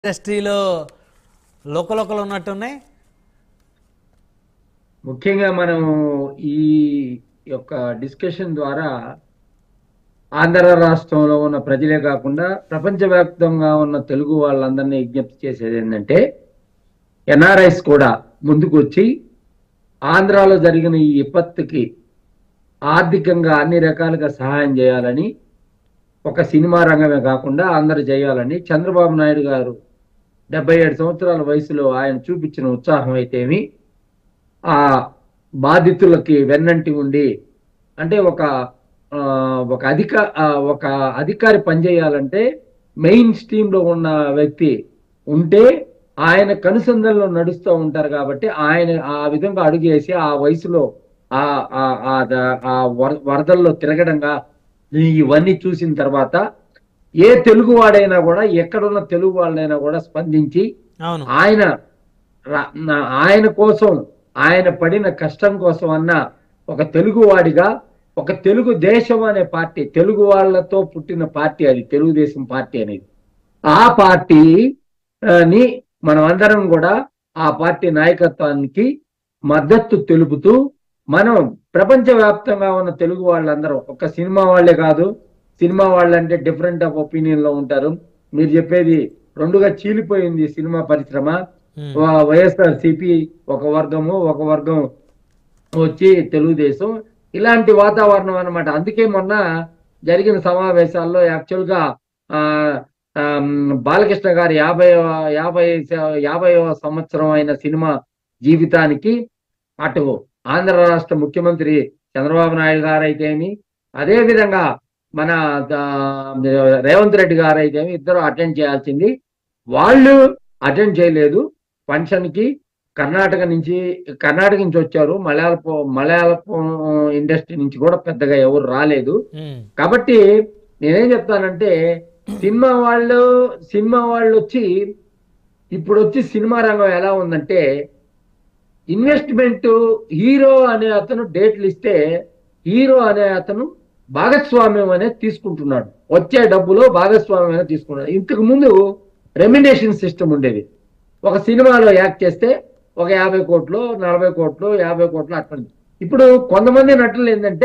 ఇండస్ట్రీలో లోకలోకలు ఉన్నట్టున్నాయి ముఖ్యంగా మనం ఈ యొక్క డిస్కషన్ ద్వారా ఆంధ్ర రాష్ట్రంలో ఉన్న ప్రజలే కాకుండా ప్రపంచవ్యాప్తంగా ఉన్న తెలుగు వాళ్ళందరినీ విజ్ఞప్తి చేసేది ఏంటంటే ఎన్ఆర్ఐస్ కూడా ముందుకు వచ్చి ఆంధ్రాలో జరిగిన ఈ విపత్తుకి ఆర్థికంగా అన్ని రకాలుగా సహాయం చేయాలని ఒక సినిమా రంగమే కాకుండా అందరు చేయాలని చంద్రబాబు నాయుడు గారు డెబ్బై ఏడు సంవత్సరాల వయసులో ఆయన చూపించిన ఉత్సాహం అయితేమి ఆ బాధితులకి వెన్నంటి ఉండి అంటే ఒక ఆ, ఒక అధిక ఆ, ఒక అధికారి పనిచేయాలంటే మెయిన్ స్ట్రీమ్ లో ఉన్న వ్యక్తి ఉంటే ఆయన కనుసంధంలో నడుస్తూ ఉంటారు కాబట్టి ఆయన ఆ విధంగా అడుగేసి ఆ వయసులో ఆ ఆ ఆ ద- ఆ వర- వరదల్లో తిరగడంగా ఇవన్నీ చూసిన తర్వాత ఏ తెలుగు వాడైనా కూడా ఎక్కడున్న తెలుగు వాళ్ళైనా కూడా స్పందించి అవును ఆయన రా- నా- ఆయన కోసం ఆయన పడిన కష్టం కోసం అన్న ఒక తెలుగువాడిగా ఒక తెలుగు దేశం అనే పార్టీ తెలుగు వాళ్ళతో పుట్టిన పార్టీ అది తెలుగుదేశం పార్టీ అనేది ఆ పార్టీ ఆ, ని మనం అందరం కూడా ఆ పార్టీ నాయకత్వానికి మద్దతు తెలుపుతూ మనం ప్రపంచవ్యాప్తంగా ఉన్న తెలుగు వాళ్ళందరూ ఒక సినిమా వాళ్ళే కాదు సినిమా వాళ్ళంటే డిఫరెంట్ ఆఫ్ ఒపీనియన్ లో ఉంటారు మీరు చెప్పేది రెండుగా చీలిపోయింది సినిమా పరిశ్రమ ఉమ్. వైఎస్ఆర్ సిపి ఒక వర్గము ఒక వర్గం వచ్చి తెలుగుదేశం ఇలాంటి వాతావరణం అన్నమాట అందుకే మొన్న జరిగిన సమావేశాల్లో యాక్చువల్ గా ఆ, ఆమ్, బాలకృష్ణ గారి యాభై యాభై యాభై సంవత్సరం అయిన సినిమా జీవితానికి అటు ఆంధ్ర రాష్ట్ర ముఖ్యమంత్రి చంద్రబాబు నాయుడు గారు అయితేమి అదే విధంగా మన ఆ, రేవంత్ రెడ్డి గారు అయితేమి ఇద్దరు అటెండ్ చేయాల్సింది వాళ్ళు అటెండ్ చేయలేదు ఫంక్షన్ కి కర్ణాటక నుంచి కర్ణాటక నుంచి వచ్చారు మలయాళపు మలయాళపు ఇండస్ట్రీ నుంచి కూడా పెద్దగా ఎవరు రాలేదు ఉమ్. కాబట్టి నేనేం చెప్తానంటే సినిమా వాళ్ళు సినిమా వాళ్ళు వచ్చి ఇప్పుడు వచ్చి సినిమా రంగం ఎలా ఉందంటే ఇన్వెస్ట్మెంట్ హీరో అనే అతను డేట్లు ఇస్తే హీరో అనే అతను భాగస్వామ్యం అనేది తీసుకుంటున్నాడు వచ్చే డబ్బులో భాగస్వామ్యం అనేది తీసుకున్నాడు ఇంతకు ముందు రెమ్యునేషన్ సిస్టమ్ ఉండేది ఒక సినిమాలో యాక్ట్ చేస్తే ఒక యాభై కోట్లు నలభై కోట్లు యాభై కోట్లు అట్లా ఇప్పుడు కొంతమంది నటులు ఏంటంటే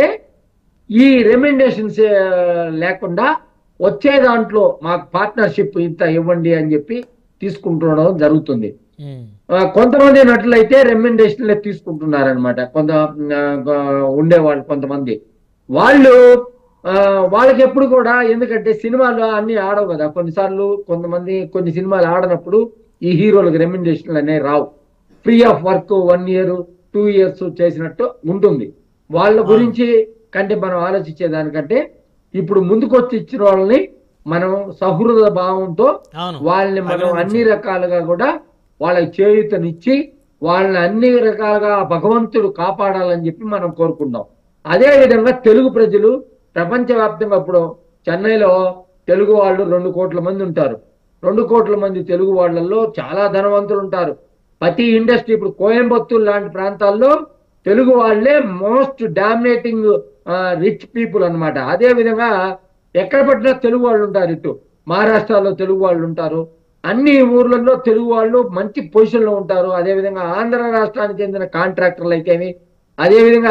ఈ రెమ్యునేషన్స్ లేకుండా వచ్చే దాంట్లో మాకు పార్ట్నర్షిప్ ఇంత ఇవ్వండి అని చెప్పి తీసుకుంటుండడం జరుగుతుంది ఉమ్. ఆ, కొంతమంది నటులైతే రెమ్యునరేషన్ తీసుకుంటున్నారనమాట కొంత ఆ, ఉండేవాళ్ళు కొంతమంది వాళ్ళు ఆ, వాళ్ళకి ఎప్పుడు కూడా ఎందుకంటే సినిమాలు అన్ని ఆడవు కదా కొన్నిసార్లు కొంతమంది కొన్ని సినిమాలు ఆడనప్పుడు ఈ హీరోలకు రెమ్యునరేషన్లు అనేవి రావు free of work one year two years చేసినట్టు ఉంటుంది వాళ్ళ గురించి కంటే మనం ఆలోచించే దానికంటే ఇప్పుడు ముందుకొచ్చి ఇచ్చిన వాళ్ళని మనం సహృద భావంతో అవును వాళ్ళని మనం అన్ని రకాలుగా కూడా వాళ్ళకి చేయూతనిచ్చి వాళ్ళని అన్ని రకాలుగా ఆ భగవంతుడు కాపాడాలని చెప్పి మనం కోరుకుందాం అదే విధంగా తెలుగు ప్రజలు ప్రపంచవ్యాప్తంగా ఇప్పుడు చెన్నైలో తెలుగు వాళ్ళు రెండు కోట్ల మంది ఉంటారు రెండు కోట్ల మంది తెలుగు వాళ్ళల్లో చాలా ధనవంతులు ఉంటారు ప్రతి ఇండస్ట్రీ ఇప్పుడు కోయంబత్తూర్ లాంటి ప్రాంతాల్లో తెలుగు వాళ్ళే మోస్ట్ డామినేటింగ్ రిచ్ పీపుల్ అన్నమాట అదే విధంగా ఎక్కడ పట్టినా తెలుగు వాళ్ళు ఉంటారు ఇటు మహారాష్ట్రలో తెలుగు వాళ్ళు ఉంటారు అన్ని ఊర్లలో తెలుగు వాళ్ళు మంచి పొజిషన్ లో ఉంటారు అదే విధంగా ఆంధ్ర రాష్ట్రానికి చెందిన కాంట్రాక్టర్లు అయితేమి అదే విధంగా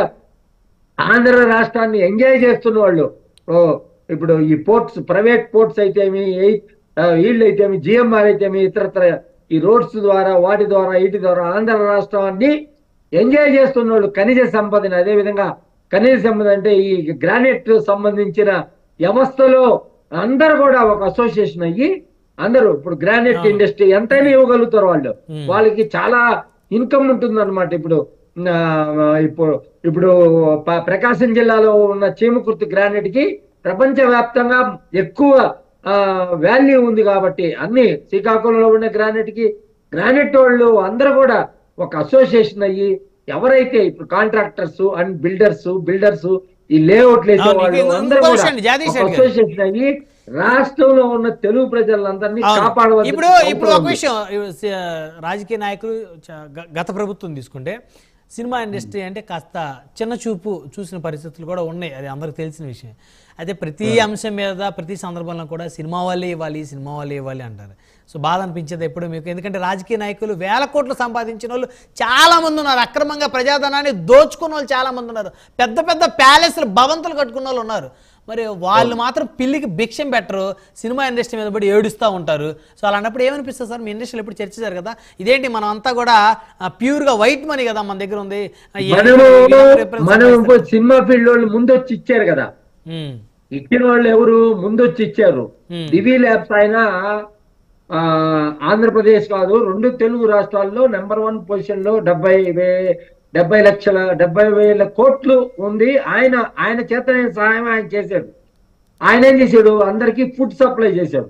ఆంధ్ర రాష్ట్రాన్ని ఎంజాయ్ చేస్తున్న వాళ్ళు ఓ ఇప్పుడు ఈ పోర్ట్స్ ప్రైవేట్ పోర్ట్స్ అయితేమి ఎయిట్ వీళ్ళు అయితేమి జిఎంఆర్ అయితేమి ఇతరత్ర ఈ రోడ్స్ ద్వారా వాటి ద్వారా వీటి ద్వారా ఆంధ్ర రాష్ట్రాన్ని ఎంజాయ్ చేస్తున్న వాళ్ళు ఖనిజ సంపదని అదే విధంగా ఖనిజ సంపద అంటే ఈ గ్రానైట్ సంబంధించిన వ్యవస్థలో అందరూ కూడా ఒక అసోసియేషన్ అయ్యి అందరూ ఇప్పుడు గ్రానైట్ అవును. ఇండస్ట్రీ ఎంతైనా ఇవ్వగలుగుతారు వాళ్ళు Hmm. వాళ్ళకి చాలా ఇన్కమ్ ఉంటుంది అనమాట ఇప్పుడు ఆ, ఇప్పుడు ఇప్పుడు ప- ప్రకాశం జిల్లాలో ఉన్న చీమకుర్తి గ్రానైట్ కి ప్రపంచ వ్యాప్తంగా ఎక్కువ వాల్యూ ఉంది కాబట్టి అన్ని శ్రీకాకుళంలో ఉన్న గ్రానైట్ కి గ్రానైట్ వాళ్ళు అందరూ కూడా ఒక అసోసియేషన్ అయ్యి ఎవరైతే ఇప్పుడు కాంట్రాక్టర్స్ అండ్ బిల్డర్స్ బిల్డర్స్ ఈ లేఅవుట్లు వేసే అవును, వాళ్ళు ఇంకో- అందరూ ఇంకో కూడా విషయం, జాతీయ ఒక శెట్టి గారు. అసోసియేషన్ అయ్యి రాష్ట్రంలో ఉన్న తెలుగు ప్రజలందరినీ అవును. కాపాడవలసిన ఇప్పుడు ఇప్పుడు అవసరం ఒక ఉంది. విషయం ఇవి స- రాజకీయ నాయకులు చ- గ- గత ప్రభుత్వం తీసుకుంటే సినిమా ఇండస్ట్రీ అంటే కాస్త చిన్న చూపు చూసిన పరిస్థితులు కూడా ఉన్నాయి అది అందరికి తెలిసిన విషయం అయితే ప్రతి అంశం మీద ప్రతి సందర్భంలో కూడా సినిమా వాళ్ళే ఇవ్వాలి సినిమా వాళ్ళే ఇవ్వాలి అంటారు సో బాధ అనిపించేది ఎప్పుడు మీకు ఎందుకంటే రాజకీయ నాయకులు వేల కోట్లు సంపాదించిన వాళ్ళు చాలా మంది ఉన్నారు అక్రమంగా ప్రజాధనాన్ని దోచుకున్న వాళ్ళు చాలా మంది ఉన్నారు పెద్ద పెద్ద ప్యాలెస్లు భవంతులు కట్టుకున్న వాళ్ళు ఉన్నారు మరి వాళ్ళు మాత్రం పిల్లికి భిక్షం పెట్టరు సినిమా ఇండస్ట్రీ మీద పడి ఏడుస్తూ ఉంటారు సో అలాంటప్పుడు ఏమనిపిస్తుంది సార్ మీ ఇండస్ట్రీలో ఎప్పుడు చర్చించారు కదా ఇదేంటి మనం అంతా కూడా ప్యూర్గా వైట్ మనీ కదా మన దగ్గర ఉంది ఆ, ఏ- మనము వీళ్ళందరూ represent మనం చేస్తారు. సినిమా ఫీల్డ్ వాళ్ళు ముందు వచ్చి ఇచ్చారు కదా ఉమ్, ఇచ్చిన వాళ్ళు ఎవరు ముందు వచ్చి ఇచ్చారు Hmm. డివి ల్యాబ్స్ ఆయన ఆ, ఆంధ్రప్రదేశ్ కాదు రెండు తెలుగు రాష్ట్రాల్లో నెంబర్ వన్ పొజిషన్ లో డెబ్బై వే- డెబ్బై లక్షల డెబ్బై వేల కోట్లు ఉంది ఆయన ఆయన చేతనే సహాయం ఆయన చేశాడు ఆయన ఏం చేశాడు అందరికి ఫుడ్ సప్లై చేశాడు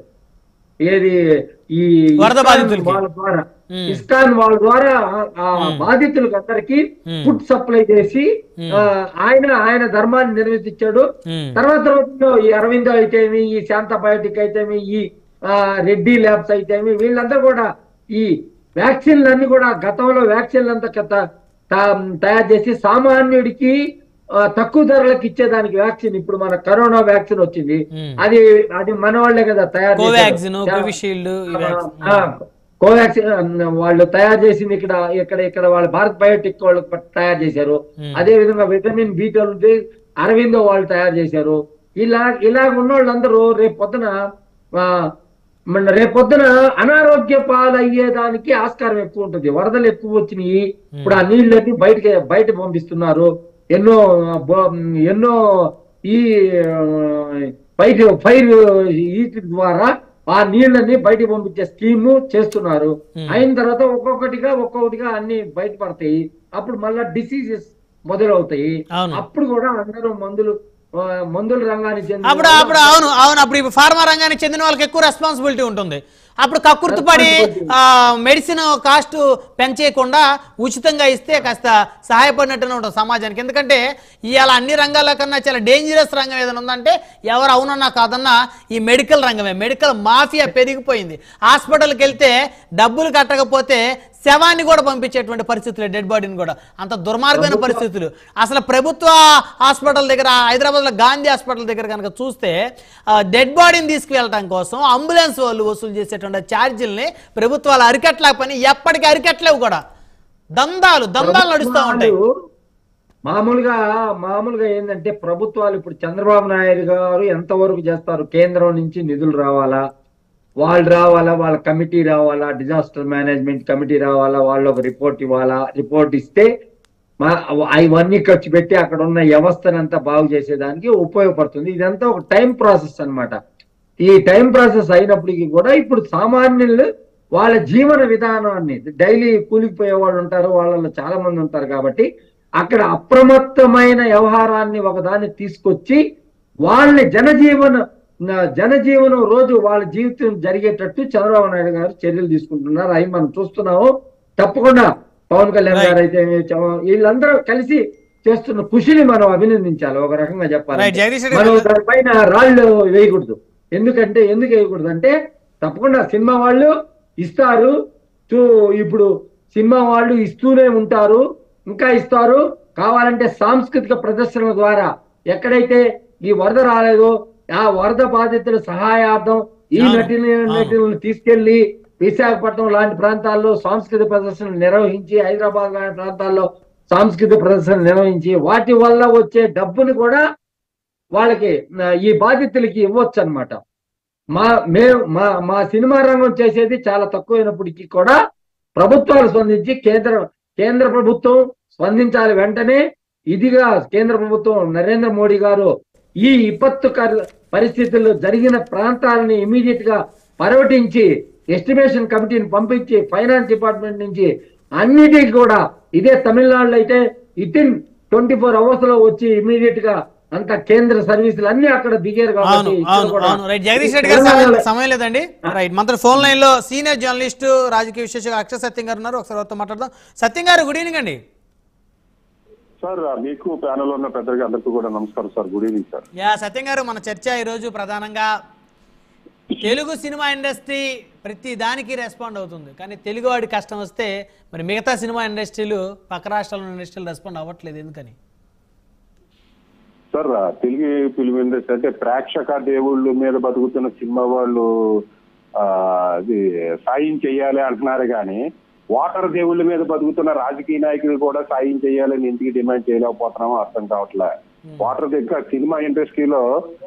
ఏది ఈ వరద ఇస్కాన్ బాధితులకి. వాళ్ళ ద్వారా Hmm. ఇస్కాన్ వాళ్ళ ద్వారా ఆ బాధితులకు అందరికి Hmm. ఫుడ్ సప్లై చేసి ఆ, ఆయన ఆయన ధర్మాన్ని నిర్వర్తించాడు ఉమ్, తర్వాత తర్వాత ఈ అరవిందో అయితేమి ఈ శాంత బయోటిక్ అయితేమి ఈ ఆ, రెడ్డి ల్యాబ్స్ అయితేమి వీళ్ళంతా కూడా ఈ వ్యాక్సిన్లన్నీ కూడా గతంలో వ్యాక్సిన్లు అంతా త- త- తయారు చేసి సామాన్యుడికి ఆ, తక్కువ ధరలకు ఇచ్చేదానికి వ్యాక్సిన్ ఇప్పుడు మన కరోనా వ్యాక్సిన్ వచ్చింది ఉమ్. అది అది మన వాళ్ళే కదా తయారు చేశారు. కోవాక్సిన్ చా- కోవిషీల్డ్ ఈ వ్యాక్సిన్ ఆ, కోవాక్సిన్ ఆ, వాళ్ళు తయారు చేసింది ఇక్కడ ఇక్కడ ఇక్కడ వాళ్ళ భారత్ బయోటెక్ వాళ్ళు ప- తయారు చేశారు Hmm. అదే విధంగా విటమిన్ బి ట్వెల్వ్ అరవిందో వాళ్ళు తయారు చేశారు ఇలా ఇలా ఉన్న వాళ్ళందరూ రేపు పొద్దున ఆ, మన రేపు పొద్దున అనారోగ్య పాలయ్యేదానికి ఆస్కారం ఎక్కువ ఉంటుంది వరదలు ఎక్కువ వచ్చినాయి ఇప్పుడు ఆ నీళ్ళని బయటకి బయట పంపిస్తున్నారు ఎన్నో బో- ఎన్నో ఈ ఆ, బయట ఫైర్ ఈట్ ద్వారా ఆ నీళ్ళని బయటకు పంపించే స్కీము చేస్తున్నారు అయిన తర్వాత ఒక్కొక్కటిగా ఒక్కొక్కటిగా అన్ని బయటపడతాయి అప్పుడు మళ్ళా డిసీజెస్ మొదలవుతాయి అవును అప్పుడు కూడా అందరూ మందులు ఆ, మందుల రంగానికి చెందిన అప్పుడు అప్పుడు అవును అవును అప్పుడు ఇప్పుడు ఫార్మా రంగానికి చెందిన వాళ్ళకి ఎక్కువ రెస్పాన్సిబిలిటీ ఉంటుంది అప్పుడు కక్కుర్తి పడి మెడిసిన్ కాస్ట్ పెంచేయకుండా ఉచితంగా ఇస్తే కాస్త సహాయపడినట్టునే ఉంటుంది సమాజానికి ఎందుకంటే ఇవాళ అన్ని రంగాల కన్నా చాలా డేంజరస్ రంగం ఏదైనా ఉందంటే ఎవరు అవునన్నా కాదన్నా ఈ మెడికల్ రంగమే మెడికల్ మాఫియా పెరిగిపోయింది హాస్పిటల్కి వెళ్తే డబ్బులు కట్టకపోతే శవాన్ని కూడా పంపించేటువంటి పరిస్థితులు డెడ్ బాడీని కూడా అంత దుర్మార్గమైన పరిస్థితులు అసలు ప్రభుత్వ హాస్పిటల్ దగ్గర హైదరాబాద్లో గాంధీ హాస్పిటల్ దగ్గర కనుక చూస్తే డెడ్ బాడీని తీసుకువెళ్ళడం కోసం అంబులెన్స్ వాళ్ళు వసూలు చేసేటువంటి ఛార్జీలని ప్రభుత్వాలు అరికట్లేక పని ఎప్పటికీ అరికట్లేవు కూడా దందాలు దందాలు నడుస్తూ ఉంటాయి ప్రభుత్వాలు మామూలుగా మామూలుగా ఏంటంటే ప్రభుత్వాలు ఇప్పుడు చంద్రబాబు నాయుడు గారు ఎంతవరకు చేస్తారు కేంద్రం నుంచి నిధులు రావాలా వాళ్ళు రావాలా వాళ్ళ కమిటీ రావాలా డిజాస్టర్ మేనేజ్మెంట్ కమిటీ రావాలా వాళ్ళు ఒక రిపోర్ట్ ఇవ్వాలా రిపోర్ట్ ఇస్తే మా అవన్నీ ఖర్చు పెట్టి అక్కడ ఉన్న వ్యవస్థను అంతా బాగు చేసేదానికి ఉపయోగపడుతుంది ఇదంతా ఒక టైం ప్రాసెస్ అన్నమాట ఈ టైం ప్రాసెస్ అయినప్పటికీ కూడా ఇప్పుడు సామాన్యులు వాళ్ళ జీవన విధానాన్ని డైలీ కూలిపోయే వాళ్ళు ఉంటారు వాళ్ళలో చాలా మంది ఉంటారు కాబట్టి అక్కడ అప్రమత్తమైన వ్యవహారాన్ని ఒకదాన్ని తీసుకొచ్చి వాళ్ళని జనజీవన నా- జనజీవనం రోజు వాళ్ళ జీవితం జరిగేటట్టు చంద్రబాబు నాయుడు గారు చర్యలు తీసుకుంటున్నారు అవి మనం చూస్తున్నాము తప్పకుండా పవన్ కళ్యాణ్ Right. గారు అయితే చ- వీళ్ళందరూ కలిసి చేస్తున్న కృషిని మనం అభినందించాలి ఒక రకంగా చెప్పాలి రైట్ జగదీష్ రెడ్డి మనం గారు దానిపైన రాళ్ళు వేయకూడదు ఎందుకంటే ఎందుకు వేయకూడదు అంటే తప్పకుండా సినిమా వాళ్ళు ఇస్తారు చూ- ఇప్పుడు సినిమా వాళ్ళు ఇస్తూనే ఉంటారు ఇంకా ఇస్తారు కావాలంటే సాంస్కృతిక ప్రదర్శనల ద్వారా ఎక్కడైతే ఈ వరద రాలేదో ఆ వరద బాధితుల సహాయార్థం ఈ అవును, నటిని అవును. నటులను తీసుకెళ్లి విశాఖపట్నం లాంటి ప్రాంతాల్లో సాంస్కృతిక ప్రదర్శనలు నిర్వహించి హైదరాబాద్ లాంటి ప్రాంతాల్లో సాంస్కృతిక ప్రదర్శనలు నిర్వహించి వాటి వల్ల వచ్చే డబ్బుని కూడా వాళ్ళకి ఆ, ఈ బాధితులకి ఇవ్వచ్చు అనమాట మా మేము మా మా సినిమా రంగం చేసేది చాలా తక్కువైనప్పటికీ కూడా ప్రభుత్వాలు స్పందించి కేంద్ర కేంద్ర ప్రభుత్వం స్పందించాలి వెంటనే ఇదిగా కేంద్ర ప్రభుత్వం నరేంద్ర మోడీ గారు ఈ విపత్తుకర పరిస్థితుల్లో జరిగిన ప్రాంతాలని ఇమీడియట్ గా పర్యటించి ఎస్టిమేషన్ కమిటీని పంపించి ఫైనాన్స్ డిపార్ట్మెంట్ నుంచి అన్నిటికీ కూడా ఇదే తమిళనాడులో అయితే ఇన్ ట్వంటీ ఫోర్ అవర్స్ లో వచ్చి ఇమీడియట్ గా అంత కేంద్ర సర్వీసులు అన్ని అక్కడ దిగారు అవును కాబట్టి ఇక్కడ అవును కూడా అవును రైట్ జగదీష్ రెడ్డి గారు సమయం తెలంగాణలో- సమయం లేదండి రైట్ మనతో ఫోన్ లైన్ లో సీనియర్ జర్నలిస్ట్ రాజకీయ విశేషగా అక్షయ సత్యం గారు ఉన్నారు ఒకసారి వారితో మాట్లాడదాం సత్యం గారు గుడ్ ఈవినింగ్ అండి సార్ మీకు ప్యానల్ ఉన్న పెద్దగా అందరికీ కూడా నమస్కారం sir good evening sir yeah Satyam గారు మన చర్చ ఈరోజు ప్రధానంగా తెలుగు సినిమా ఇండస్ట్రీ ప్రతి దానికి రెస్పాండ్ అవుతుంది కానీ తెలుగువాడి కష్టం వస్తే మరి మిగతా సినిమా ఇండస్ట్రీలు పక్క రాష్ట్రాల ఇండస్ట్రీలు రెస్పాండ్ అవ్వట్లేదు ఎందుకని సార్ తెలుగు ఫిల్మ్ ఇండస్ట్రీ అంటే ప్రేక్షక దేవుళ్ళ మీద బతుకుతున్న సినిమా వాళ్ళు ఆ, ఇది సాయం చేయాలి అంటున్నారు కానీ వాటర్ దేవుళ్ళ మీద బతుకుతున్న రాజకీయ నాయకులు కూడా సాయం చేయాలని ఎందుకు డిమాండ్ చేయలేకపోతున్నామో అర్థం కావట్లే వాటర్ దగ్గర సినిమా ఇండస్ట్రీలో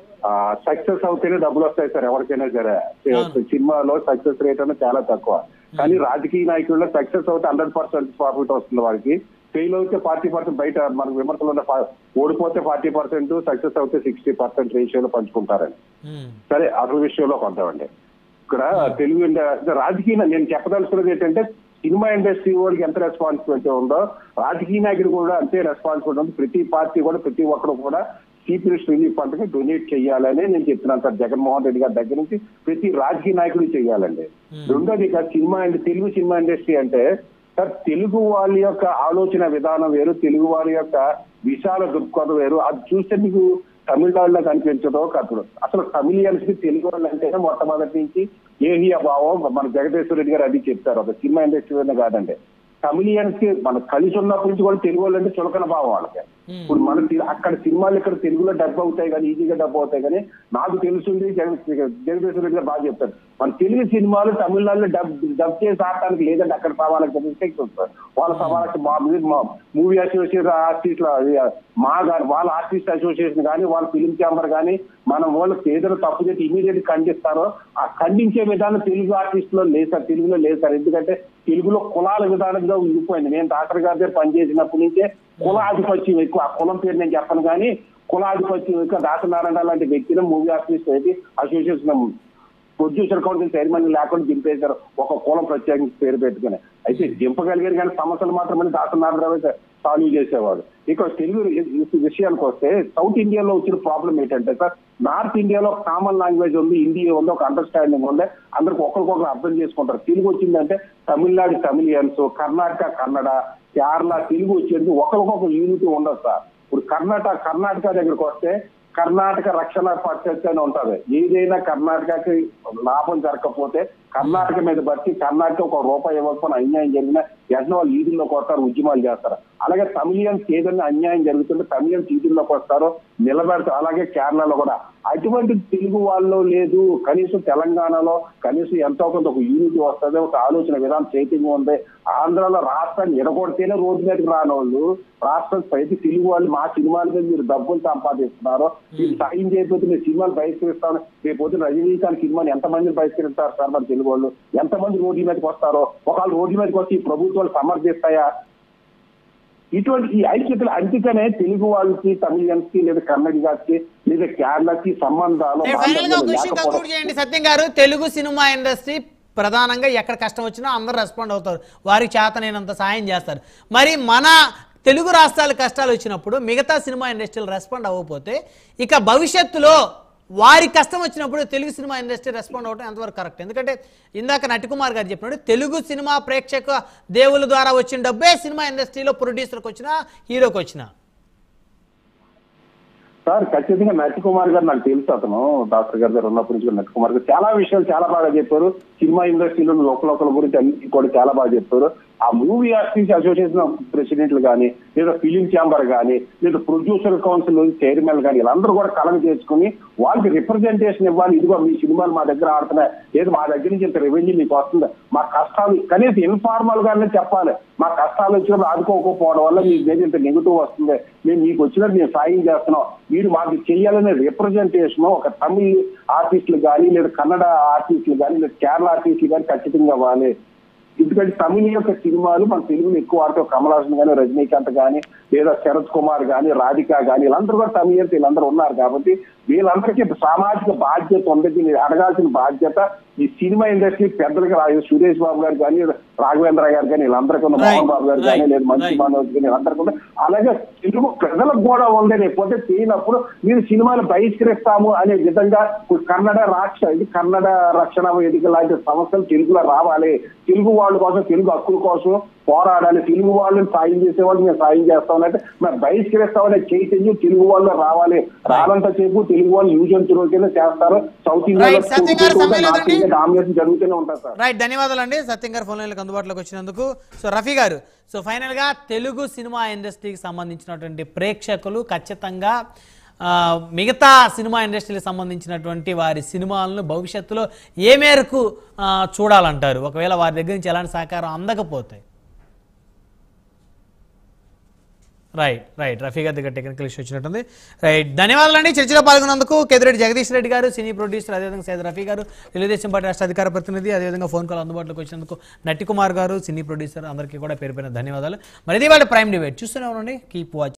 సక్సెస్ అవుతేనే డబ్బులు వస్తాయి సార్ ఎవరికైనా సరే సినిమాలో సక్సెస్ రేట్ అనేది చాలా తక్కువ కానీ రాజకీయ నాయకుల్లో సక్సెస్ అవుతే హండ్రెడ్ పర్సెంట్ ప్రాఫిట్ వస్తుంది వారికి ఫెయిల్ అవుతే ఫార్టీ పర్సెంట్ బయట మనకు విమర్శలు ఉన్న ఫా- ఓడిపోతే ఫార్టీ పర్సెంట్ సక్సెస్ అవుతే సిక్స్టీ పర్సెంట్ రేషియోలో పంచుకుంటారని ఉమ్, సరే అసలు విషయంలో కొందామండి ఇక్కడ తెలుగు ఇండ- రాజకీయ నేను చెప్పదలుచుకున్నది ఏంటంటే సినిమా ఇండస్ట్రీ వాళ్ళకి ఎంత రెస్పాన్సిబిలిటీ ఉందో రాజకీయ నాయకుడు కూడా అంతే రెస్పాన్సిబిలిటీ ఉంది ప్రతి పార్టీ కూడా ప్రతి ఒక్కరు కూడా చీఫ్ మినిస్టర్ రిలీఫ్ ఫండ్కి డొనేట్ చేయాలని నేను చెప్తున్నాను సార్ జగన్మోహన్ రెడ్డి గారి దగ్గర నుంచి ప్రతి రాజకీయ నాయకుడు చేయాలండి రెండోది ఇక సినిమా ఇండ- తెలుగు సినిమా ఇండస్ట్రీ అంటే సార్ తెలుగు వాళ్ళ యొక్క ఆలోచన విధానం వేరు తెలుగు వారి యొక్క విశాల దృక్పథం వేరు అది చూస్తే మీకు తమిళనాడులో కనిపించదో కథలు అసలు తమిళియన్స్ కి తెలుగు వాళ్ళు అంటేనే మొట్టమొదటి నుంచి ఏహి భావం మన జగదీశ్వర రెడ్డి గారు అది చెప్తారు ఒక సినిమా ఇండస్ట్రీ కాదండి తమిళియన్స్ కి మన కలిసి ఉన్నప్పటి నుంచి కూడా తెలుగు వాళ్ళు అంటే చులకన భావం వాళ్ళకి ఇప్పుడు మన తి- అక్కడ సినిమాలు ఇక్కడ తెలుగులో డబ్బు అవుతాయి కానీ ఈజీగా డబ్బు అవుతాయి కానీ నాకు తెలుసుంది జగ- జగదీశ్వర రెడ్డి గారు బాగా చెప్తారు మన తెలుగు సినిమాలు తమిళనాడులో డబ్ డబ్ చేసి ఆడటానికి లేదంటే అక్కడ సవాళ్ళకి మిస్టేక్స్ వస్తారు వాళ్ళ సవాళ్ళకి మా మూవీ అసోసియేషన్ ఆర్టిస్ట్ మా గాని వాళ్ళ ఆర్టిస్ట్ అసోసియేషన్ కానీ వాళ్ళ ఫిలిం ఛాంబర్ కానీ మనం వాళ్ళకి ఏదైనా తప్పు చేసి ఇమీడియట్ ఖండిస్తారో ఆ ఖండించే విధానం తెలుగు ఆర్టిస్ట్ లో లేదు సార్ తెలుగులో లేదు సార్ ఎందుకంటే తెలుగులో కులాల విధానంగా ఉండిపోయింది నేను డాక్టర్ గారి దగ్గర పనిచేసినప్పటి నుంచే కులాధిపత్యం ఎక్కువ ఆ కులం పేరు నేను చెప్పను కానీ కులాధిపత్యం ఎక్కువ దాసనారాయణ లాంటి వ్యక్తిని మూవీ ఆర్టిస్ట్ అయితే అసోసియేషన్ ప్రొడ్యూసర్ కౌన్సిల్ చైర్మన్ లేకుండా దింపేశారు ఒక కులం ప్రత్యేకించి పేరు పెట్టుకుని అయితే దింపగలిగారు కానీ సమస్యలు మాత్రమే దాసనారాయణ సాల్వ్ చేసేవాడు ఇక తెలుగు ఈ విషయానికి వస్తే సౌత్ ఇండియాలో వచ్చిన ప్రాబ్లం ఏంటంటే సార్ నార్త్ ఇండియాలో కామన్ లాంగ్వేజ్ ఉంది హిందీ ఉంది ఒక అండర్స్టాండింగ్ ఉంది అందరికి ఒకరికొకరు అర్థం చేసుకుంటారు తెలుగు వచ్చిందంటే తమిళనాడు తమిళియన్స్ కర్ణాటక కన్నడ కేరళ తెలుగు వచ్చేది ఒకరికొకరు యూనిటీ ఉండదు సార్ ఇప్పుడు కర్ణాటక కర్ణాటక దగ్గరికి వస్తే కర్ణాటక రక్షణ పరిషత్ అని ఉంటది ఏదైనా కర్ణాటకకి లాభం జరగకపోతే కర్ణాటక మీద బట్టి కర్ణాటక ఒక రూపాయి ఇవ్వకపోయినా అన్యాయం జరిగినా వెంటనే వాళ్ళు వీధుల్లోకి వస్తారు ఉద్యమాలు చేస్తారు అలాగే తమిళియన్స్ ఏదైనా అన్యాయం జరుగుతుంటే తమిళియన్స్ వీధుల్లోకి వస్తారో నిలబెడతారు అలాగే కేరళలో కూడా అటువంటి తెలుగు వాళ్ళు లేదు కనీసం తెలంగాణలో కనీసం ఎంతో కొంత ఒక యూనిటీ వస్తుంది ఒక ఆలోచన విధానం చైతన్యం ఉంది ఆంధ్రాలో రాష్ట్రాన్ని ఎడగొడితేనే రోడ్డు మీదకి రాని వాళ్ళు రాష్ట్రం ప్రతి తెలుగు వాళ్ళు మా సినిమాల మీద మీరు డబ్బులు సంపాదిస్తున్నారు మీరు సాయం చేయకపోతే మీరు సినిమాలు బహిష్కరిస్తాను రేపు పొద్దున రజనీకాంత్ సినిమాని ఎంతమందిని బహిష్కరిస్తారు సార్ మన తెలుగు వాళ్ళు ఎంతమంది రోడ్ల మీదకి వస్తారో ఒకవేళ రోడ్ల మీదకి వచ్చి ఈ ప్రభుత్వాలు సమర్థిస్తాయా ఇటువంటి ఈ ఐక్యతలు అందుకనే తెలుగు వాళ్ళకి తమిళియన్స్ కి లేదా కన్నడిగాకి లేదా కేరళకి సంబంధాలు నేను ఫైనల్ గా ఒక విషయం లేకపోవడం- కంక్లూడ్ చేయండి సత్యం గారు తెలుగు సినిమా ఇండస్ట్రీ ప్రధానంగా ఎక్కడ కష్టం వచ్చినా అందరూ రెస్పాండ్ అవుతారు వారికి చేతనైనంత సాయం చేస్తారు మరి మన తెలుగు రాష్ట్రాల కష్టాలు వచ్చినప్పుడు మిగతా సినిమా ఇండస్ట్రీలు రెస్పాండ్ అవ్వకపోతే ఇక భవిష్యత్తులో వారి కష్టం వచ్చినప్పుడు తెలుగు సినిమా ఇండస్ట్రీ రెస్పాండ్ అవ్వడం ఎంతవరకు కరెక్ట్ ఎందుకంటే ఇందాక నటికుమార్ గారు చెప్పినట్టు తెలుగు సినిమా ప్రేక్షక దేవుల ద్వారా వచ్చిన డబ్బే సినిమా ఇండస్ట్రీలో ప్రొడ్యూసర్కి వచ్చినా హీరోకి వచ్చినా సార్ ఖచ్చితంగా నటి కుమార్ గారు నాకు తెలుసు అతను డాక్టర్ గారి దగ్గర ఉన్నప్పటి నుంచి కూడా నటి కుమార్ గారు చాలా విషయాలు చాలా బాగా చెప్పారు సినిమా ఇండస్ట్రీలో లోకల్ లోకల్ గురించి అన్ని కూడా చాలా బాగా చెప్పారు ఆ మూవీ ఆర్టిస్ట్ అసోసియేషన్ ప్రెసిడెంట్లు కానీ లేదా ఫిలిం ఛాంబర్ కానీ లేదా ప్రొడ్యూసర్ కౌన్సిల్ చైర్మన్ కానీ వీళ్ళందరూ కూడా కలం చేసుకుని వాళ్ళకి రిప్రజెంటేషన్ ఇవ్వాలి ఇదిగో మీ సినిమాలు మా దగ్గర ఆడుతున్నాయి లేదు మా దగ్గర నుంచి ఇంత రెవెన్యూ మీకు వస్తుంది మా కష్టాలు కనీసం ఇన్ఫార్మల్ గానే చెప్పాలి మా కష్టాలు వచ్చినప్పుడు ఆదుకోకపోవడం వల్ల మీ దగ్గర ఇంత నెగిటివ్ వస్తుంది మేము మీకు వచ్చినట్టు మేము సాయం చేస్తున్నాం మీరు మాకు చేయాలనే రిప్రజెంటేషన్ ఒక తమిళ్ ఆర్టిస్టులు కానీ లేదా కన్నడ ఆర్టిస్టులు కానీ లేదా కేరళ ఆర్టిస్టులు కానీ ఖచ్చితంగా ఇవ్వాలి ఎందుకంటే తమిళ యొక్క సినిమాలు మన తెలుగులో ఎక్కువ ఆడుతూ కమల్ హాసన్ కానీ రజనీకాంత్ కానీ లేదా శరత్ కుమార్ కానీ రాధిక కానీ వీళ్ళందరూ కూడా తమిళ వీళ్ళందరూ ఉన్నారు కాబట్టి వీళ్ళందరికీ సామాజిక బాధ్యత ఉంది దీన్ని అడగాల్సిన బాధ్యత ఈ సినిమా ఇండస్ట్రీ పెద్దలకి రా- సురేష్ బాబు గారు కానీ రాఘవేంద్ర గారు కానీ వీళ్ళందరికీ ఉన్న Right, మోహన్ బాబు గారు కానీ right, లేదు మంచి right. మనోజ్ కానీ వీళ్ళందరికీ కూడా అలాగే తెలుగు ప్రజలకు కూడా ఉంది లేకపోతే చేయనప్పుడు మీరు సినిమాలు బహిష్కరిస్తాము అనే విధంగా ఇప్పుడు కన్నడ రాక్ష ఇది కన్నడ రక్షణ వేదిక లాంటి సంస్థలు తెలుగులో రావాలి తెలుగు వాళ్ళ కోసం తెలుగు హక్కుల కోసం పోరాడాలి తెలుగు వాళ్ళని సాయం చేసేవాళ్ళు మేము సాయం చేస్తామంటే మరి బహిష్కరిస్తామనే చైతన్యం తెలుగు వాళ్ళు రావాలి రానంత సేపు తెలుగు వాళ్ళు యూజ్ అండ్ కింద చేస్తారు సౌత్ Right, సత్యం గారు సమయం ఇండియాలో లేదండి. డామినేషన్ జరుగుతూనే ఉంటుంది సార్ రైట్ ధన్యవాదాలు అండి సత్యం గారు ఫోన్ లైన్లకు అందుబాటులోకి వచ్చినందుకు సో రఫీ గారు సో ఫైనల్గా తెలుగు సినిమా ఇండస్ట్రీకి సంబంధించినటువంటి ప్రేక్షకులు ఖచ్చితంగా ఆ, మిగతా సినిమా ఇండస్ట్రీకి సంబంధించినటువంటి వారి సినిమాలను భవిష్యత్తులో ఏ మేరకు ఆ, చూడాలంటారు ఒకవేళ వారి దగ్గర నుంచి ఎలాంటి సహకారం అందకపోతే రైట్ రైట్ రఫీ గారి దగ్గర టెక్నికల్ ఇష్యూ వచ్చినట్టుంది రైట్ ధన్యవాదాలండి చర్చలో పాల్గొన్నందుకు కేదిరెడ్డి జగదీష్ రెడ్డి గారు సినీ ప్రొడ్యూసర్ అదేవిధంగా సైద్ రఫీ గారు తెలుగుదేశం పార్టీ రాష్ట్ర అధికార ప్రతినిధి అదేవిధంగా ఫోన్ కాల్ అందుబాటులోకి వచ్చినందుకు నట్టి కుమార్ గారు సినీ ప్రొడ్యూసర్ అందరికీ కూడా పేరు పైన ధన్యవాదాలు మరి ఇది వాళ్ళ ప్రైమ్ డిబేట్ చూస్తూనే ఉండండి కీప్ వాచ్